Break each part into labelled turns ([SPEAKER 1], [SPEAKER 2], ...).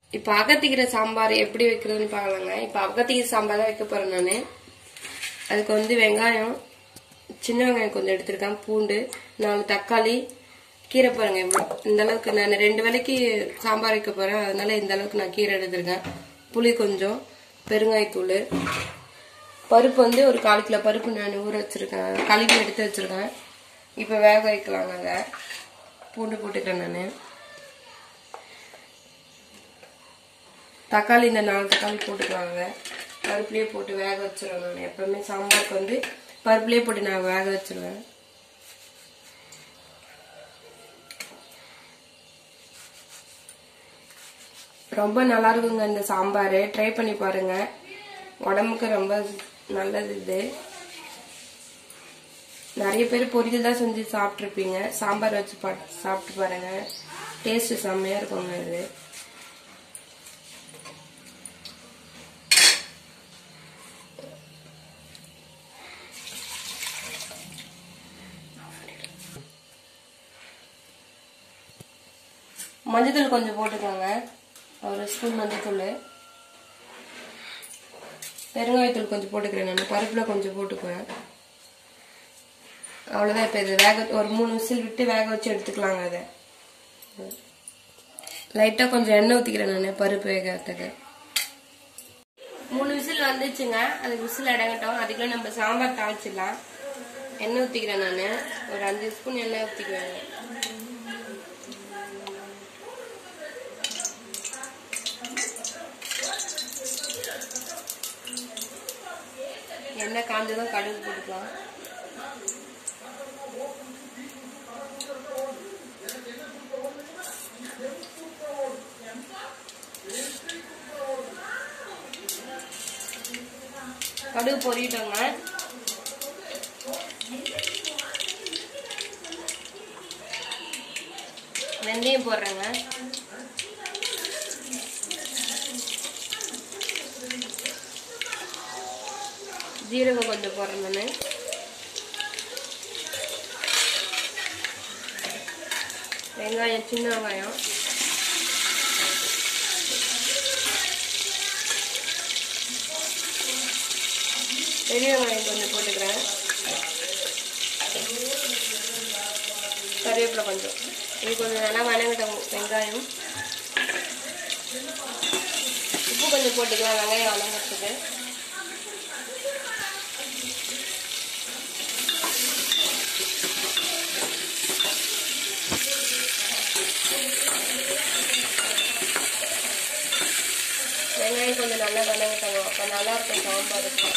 [SPEAKER 1] இப்ப அகத்திக்கிற சாம்பார் எப்படி வைக்கிறதுன்னு பார்க்கலாங்க இப்ப அகத்திக்கிற சாம்பார் தான் வைக்க போறேன் நானு அதுக்கு வந்து வெங்காயம் சின்ன வெங்காயம் கொஞ்சம் எடுத்திருக்கேன் பூண்டு நாலு தக்காளி கீரை பாருங்க இவ்வளோ இந்த அளவுக்கு நான் ரெண்டு வேளைக்கு சாம்பார் வைக்க போறேன் அதனால இந்த அளவுக்கு நான் கீரை எடுத்திருக்கேன் புளி கொஞ்சம் பெருங்காயத்தூள் பருப்பு வந்து ஒரு கால் கிலோ பருப்பு நான் ஊற வச்சிருக்கேன் கழுவி எடுத்து வச்சிருக்கேன் இப்போ வேக வைக்கலாங்க அதை பூண்டு போட்டுக்கிறேன் நான் தக்காளி இந்த நாலு தக்காளி போட்டுக்கலாங்க பருப்புலேயே போட்டு வேக வச்சிருவேன் நான் எப்பவுமே சாம்பாருக்கு வந்து பருப்புலேயே போட்டு நான் வேக வச்சிருவேன் ரொம்ப நல்லா இருக்குங்க இந்த சாம்பார் ட்ரை பண்ணி பாருங்க உடம்புக்கு ரொம்ப நல்லது இது நிறைய பேர் பொரியல் தான் செஞ்சு சாப்பிட்ருப்பீங்க சாம்பார் வச்சு பா சாப்பிட்டு பாருங்க டேஸ்ட் செம்மையா இருக்குங்க இது மஞ்சத்தூள் கொஞ்சம் போட்டுக்கோங்க ஒரு ஸ்பூன் மஞ்சத்தூள் பெருங்காயத்தூள் கொஞ்சம் போட்டுக்கிறேன் நான் பருப்பில் கொஞ்சம் போட்டுக்குவேன் அவ்வளோதான் இப்போ இது வேக ஒரு மூணு விசில் விட்டு வேக வச்சு எடுத்துக்கலாங்க அதை லைட்டாக கொஞ்சம் எண்ணெய் ஊற்றிக்கிறேன் நான் பருப்பு வேகிறதுக்கு மூணு விசில் வந்துச்சுங்க அது விசில் அடங்கட்டும் அதுக்குள்ள நம்ம சாம்பார் தாளிச்சிடலாம் எண்ணெய் ஊற்றிக்கிறேன் நான் ஒரு அஞ்சு ஸ்பூன் எண்ணெய் ஊற்றிக்குவேன் எண்ணெய் காஞ்சதும் கடுகு போட்டுக்கலாம் கடுகு பொரிட்டோங்க வெந்தயம் போடுறேங்க ஜீரகம் கொஞ்சம் போடுறேன் நான் வெங்காயம் சின்ன வெங்காயம் பெரிய வெங்காயம் கொஞ்சம் போட்டுக்கிறேன் கருவேப்பிலை கொஞ்சம் இது கொஞ்சம் நல்லா வணங்கிட்டோம் வெங்காயம் உப்பு கொஞ்சம் போட்டுக்கலாம் வெங்காயம் வணங்கிறதுக்கு வெங்காயம் கொஞ்சம் நல்லா வணங்கிட்டாங்க அப்போ நல்லா இருக்கும் சாம்பாருக்கு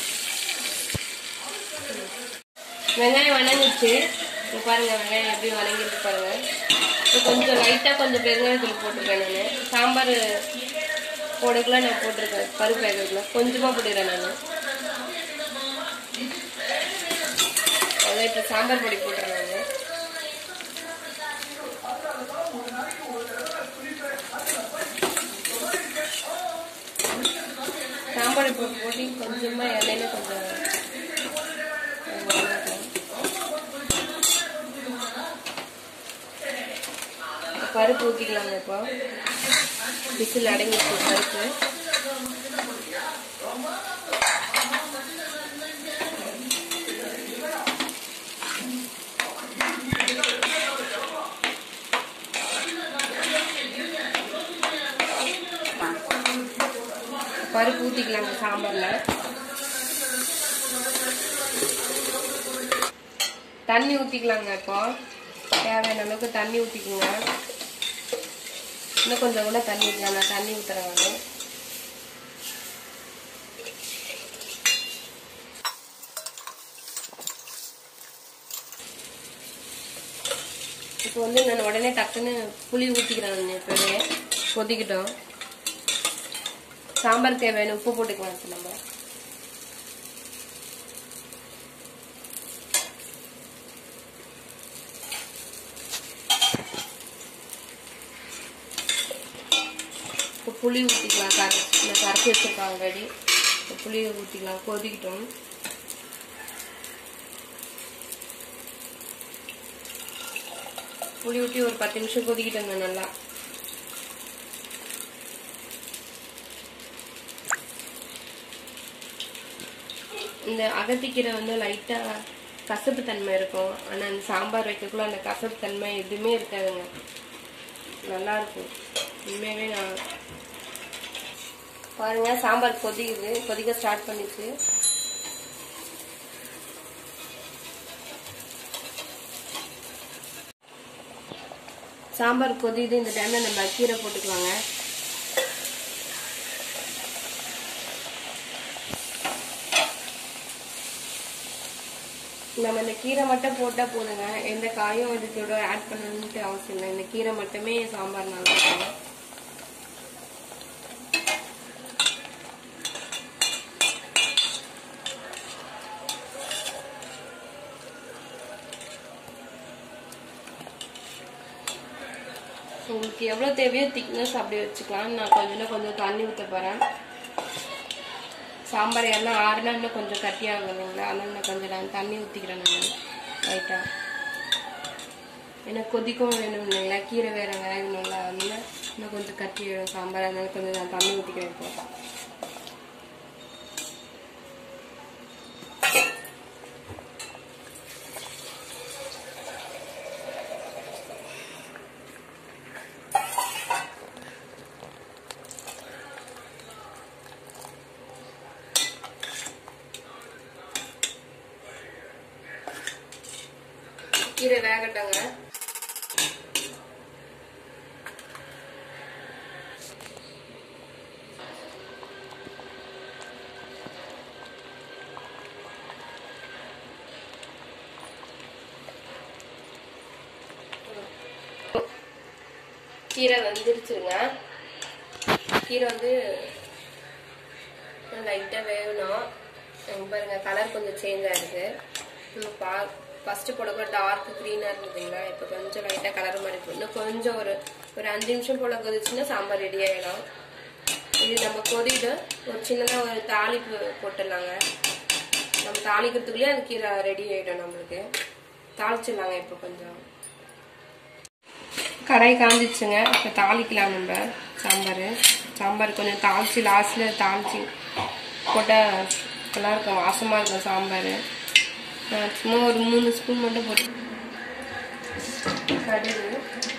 [SPEAKER 1] வெங்காயம் வணங்கிச்சு இப்போ பாருங்க வெங்காயம் எப்படி வணங்கிருக்கு பாருங்க இப்போ கொஞ்சம் லைட்டாக கொஞ்சம் பெருங்காயத்தூள் போட்டிருக்கேன் நான் சாம்பார் போடுக்குள்ள நான் போட்டிருக்கேன் பருப்பு வேகிறதுல கொஞ்சமாக போட்டுக்கிறேன் நான் அதான் இப்போ சாம்பார் பொடி போட்டுறேன் நான் சாம்பார் போட்டு போட்டு கொஞ்சமாக எண்ணெயில கொஞ்சம் பருப்பு ஊற்றிக்கலாங்க இப்போ விசில் அடங்கிச்சு பருப்பு பருப்பு ஊற்றிக்கலாங்க சாம்பாரில் தண்ணி ஊற்றிக்கலாங்க இப்போ தேவையான அளவுக்கு தண்ணி ஊற்றிக்குங்க இன்னும் கொஞ்சம் கூட தண்ணி ஊற்றலாம் நான் தண்ணி ஊற்றுறேன் நான் இப்போ வந்து நான் உடனே டக்குன்னு புளி ஊற்றிக்கிறேன் நான் இப்போவே கொதிக்கிட்டோம் சாம்பார் தேவையான உப்பு போட்டுக்கலாம் இப்போ நம்ம இப்போ புளி ஊற்றிக்கலாம் கரை நான் கரைச்சி வச்சிருக்கேன் ஆல்ரெடி இப்போ புளியை ஊற்றிக்கலாம் கொதிக்கிட்டோம் புளி ஊற்றி ஒரு பத்து நிமிஷம் கொதிக்கிட்டோங்க நல்லா இந்த அகத்திக்கீரை வந்து லைட்டாக கசப்பு தன்மை இருக்கும் ஆனால் அந்த சாம்பார் வைக்கக்குள்ள அந்த கசப்பு தன்மை எதுவுமே இருக்காதுங்க நல்லா இருக்கும் உண்மையாகவே நான் பாருங்க சாம்பார் கொதிக்குது கொதிக்க ஸ்டார்ட் பண்ணிச்சு சாம்பார் கொதிக்குது இந்த டைம்ல நம்ம கீரை போட்டுக்கலாங்க நம்ம இந்த கீரை மட்டும் போட்டா போதுங்க எந்த காயும் இதுக்கூட ஆட் பண்ணணும்ட்டு அவசியம் இல்லை இந்த கீரை மட்டுமே சாம்பார் நல்லா இருக்கும் உங்களுக்கு எவ்வளோ தேவையோ திக்னஸ் அப்படி வச்சுக்கலாம் நான் கொஞ்சம் கொஞ்சம் தண்ணி ஊற்ற போகிறேன் சாம்பார் எல்லாம் ஆறுனா இன்னும் கொஞ்சம் கட்டியாகும் இல்லைங்களா அதனால நான் கொஞ்சம் நான் தண்ணி ஊற்றிக்கிறேன் நான் லைட்டாக ஏன்னா கொதிக்கவும் வேணும் இல்லைங்களா கீரை வேற வேகணும்ல அதனால இன்னும் கொஞ்சம் கட்டி வேணும் சாம்பார் அதனால கொஞ்சம் நான் தண்ணி ஊற்றிக்கிறேன் இப்போ கீரை வேகட்டங்க கீரை வெந்துருச்சுங்க கீரை வந்து லைட்டாக வேகணும் இங்க பாருங்க கலர் கொஞ்சம் சேஞ்ச் ஆயிருக்கு நம்ம பா ஃபர்ஸ்ட் போடக்கூட டார்க் க்ரீனாக இருந்ததுங்களா இப்போ கொஞ்சம் லைட்டாக கலர் மாதிரி இருக்கு இன்னும் கொஞ்சம் ஒரு ஒரு அஞ்சு நிமிஷம் போல கொதிச்சுன்னா சாம்பார் ரெடி ஆகிடும் இது நம்ம கொதிடு ஒரு சின்னதாக ஒரு தாளிப்பு போட்டுடலாங்க நம்ம தாளிக்கிறதுக்குள்ளேயே அது கீரை ரெடி ஆகிடும் நம்மளுக்கு தாளிச்சிடலாங்க இப்போ கொஞ்சம் கடாய் காஞ்சிச்சுங்க இப்போ தாளிக்கலாம் நம்ம சாம்பார் சாம்பார் கொஞ்சம் தாளிச்சு லாஸ்ட்டில் தாளிச்சு போட்டால் நல்லா இருக்கும் வாசமாக இருக்கும் சாம்பார் நான் சும்மா ஒரு மூணு ஸ்பூன் மட்டும் போட்டு கடுகு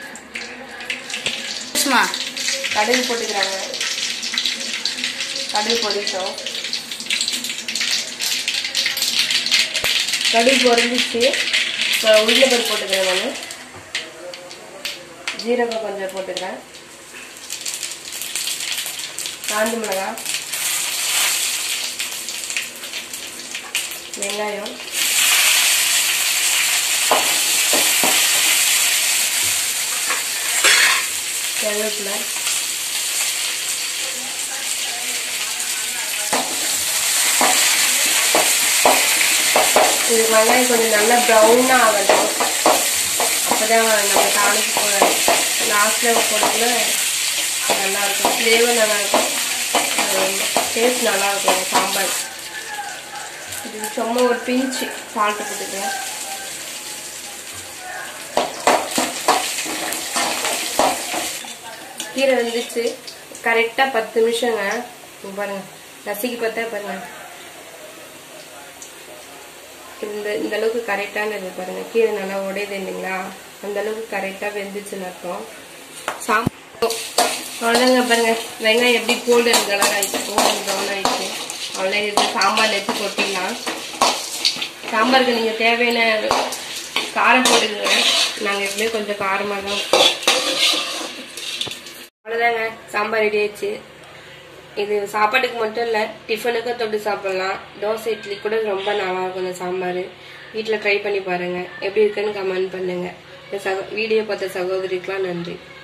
[SPEAKER 2] சுஷ்மா
[SPEAKER 1] கடுகு போட்டுக்கிறாங்க கடுகு பொரிச்சோம் கடுகு பொரிஞ்சிச்சு இப்போ உருளைப்பருப்பு போட்டுக்கிறேன் நான் ஜீரகம் கொஞ்சம் போட்டுக்கிறேன் காஞ்சி மிளகாய் வெங்காயம் கருவேப்பிலை இது வெங்காயம் கொஞ்சம் நல்லா ப்ரௌனாக ஆகட்டும் அப்போதான் நம்ம தாளிக்கு போட லாஸ்ட்டில் போடக்குள்ள நல்லா இருக்கும் ஃப்ளேவர் நல்லா இருக்கும் டேஸ்ட் நல்லா இருக்கும் சாம்பார் இது சும்மா ஒரு பிஞ்சு சால்ட்டு போட்டுக்கிறேன் கீரை வந்துச்சு கரெக்டாக பத்து நிமிஷங்க இங்க பாருங்க ரசிக்கு பார்த்தா பாருங்க இந்த இந்த அளவுக்கு கரெக்டானது பாருங்க கீரை நல்லா உடையுது இல்லைங்களா அந்த அளவுக்கு கரெக்டாக வெந்துச்சுன்னு அர்த்தம் சாம் அவ்வளோதாங்க பாருங்க வெங்காயம் எப்படி கோல்டன் கலர் ஆயிடுச்சு கோல்டன் ப்ரௌன் ஆயிடுச்சு அவ்வளோ இது சாம்பார் எடுத்து கொட்டிடலாம் சாம்பாருக்கு நீங்கள் தேவையான காரம் போட்டுக்கோங்க நாங்கள் எப்பவுமே கொஞ்சம் காரமாக தான் வைப்போம். அவ்வளோதாங்க சாம்பார் ரெடி ஆயிடுச்சு இது சாப்பாட்டுக்கு மட்டும் இல்லை டிஃபனுக்கும் தொட்டு சாப்பிடலாம் தோசை இட்லி கூட ரொம்ப நல்லா இருக்கும் இந்த சாம்பார் வீட்டில் ட்ரை பண்ணி பாருங்க எப்படி இருக்குன்னு கமெண்ட் பண்ணுங்க இந்த சகோ வீடியோ பார்த்த சகோதரிக்கெலாம் நன்றி